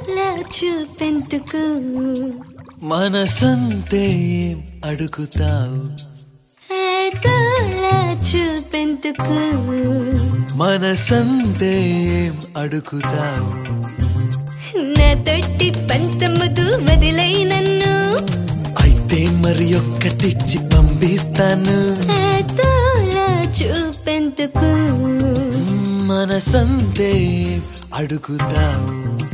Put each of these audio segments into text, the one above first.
అదోలా చూపెందుకు మనసంతే ఏం అడుగుతావు అదోలా చూపెందుకు మనసంతే ఏం అడుగుతావు నా తొట్టి పంతముదు వదిలై నన్ను అయితే మరి ఒక్కటిచ్చి పంపిస్తాను అదోలా చూపెందుకు మనసంతే ఏం అడుగుతావు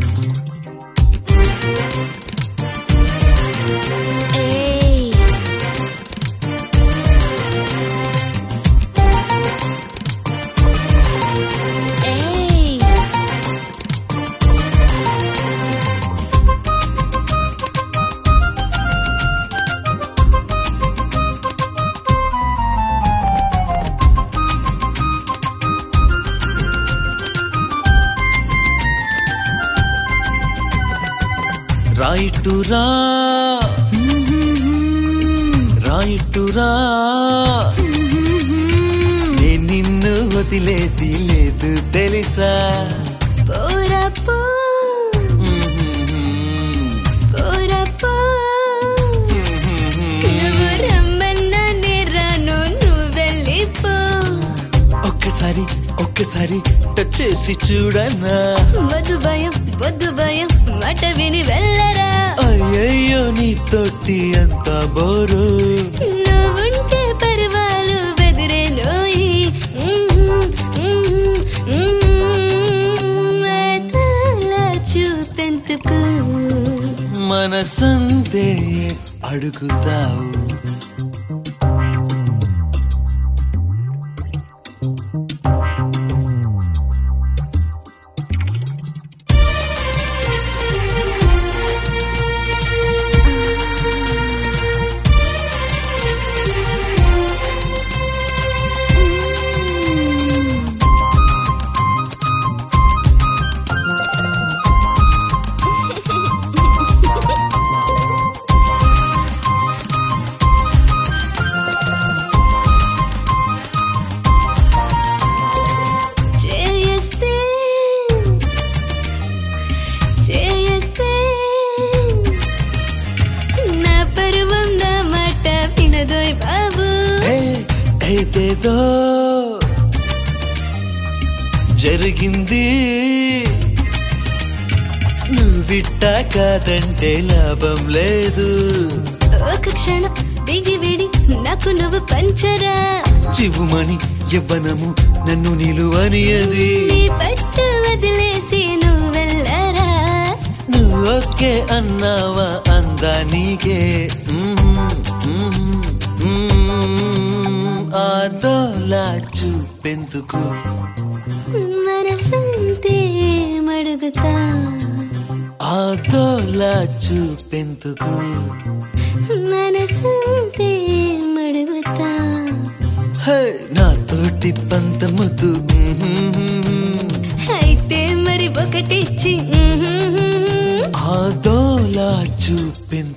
ఏయ్ ఏయ్ రాయిటురా రాయిటురా నేను నిన్ను వదిలేది లేదు తెలుసా పోరా పో పోరా పో నువ్వు రమ్మన్నా నే రాను నువ్వు వెళ్ళిపో ఒక్కసారి ఒక్కసారి టచ్ చేసి చూడనా వద్దు భయం వద్దు భయం మాట విని వెళ్ళరా అయ్యయ్యో నీ తోటి అంత బోరు నువ్వుంటే పర్వాలు బెదిరేనోయి అదోలా చూపెందుకు మనసంతే అడుగుతావు చేస్తే చేస్తే నా పరువం నా మాట వినదోయ్ బాబు ఏ, ఏదేదో జరిగింది నువ్విట్టా కాదంటే లాభం లేదు ఒక క్షణం బిగి విడి నాకు నువ్వు పంచరా చివుమని యవ్వనము నన్ను నిలువనియది నీ పట్టు వదిలేసి నువ్వు వెళ్ళరా నువ్వు ఒకే అన్నావా అందానికే మ్మ్, మ్మ్, మ్మ్. ఆదోలా చూపెందుకు మనసంతే మడుగుతా ఆదోలా చూపెందుకు మనసంతే మడుగుతా హే నాతోటి పంతముదు అయితే మరి ఒకటిచ్చి ఆదోలా చూపెందుకు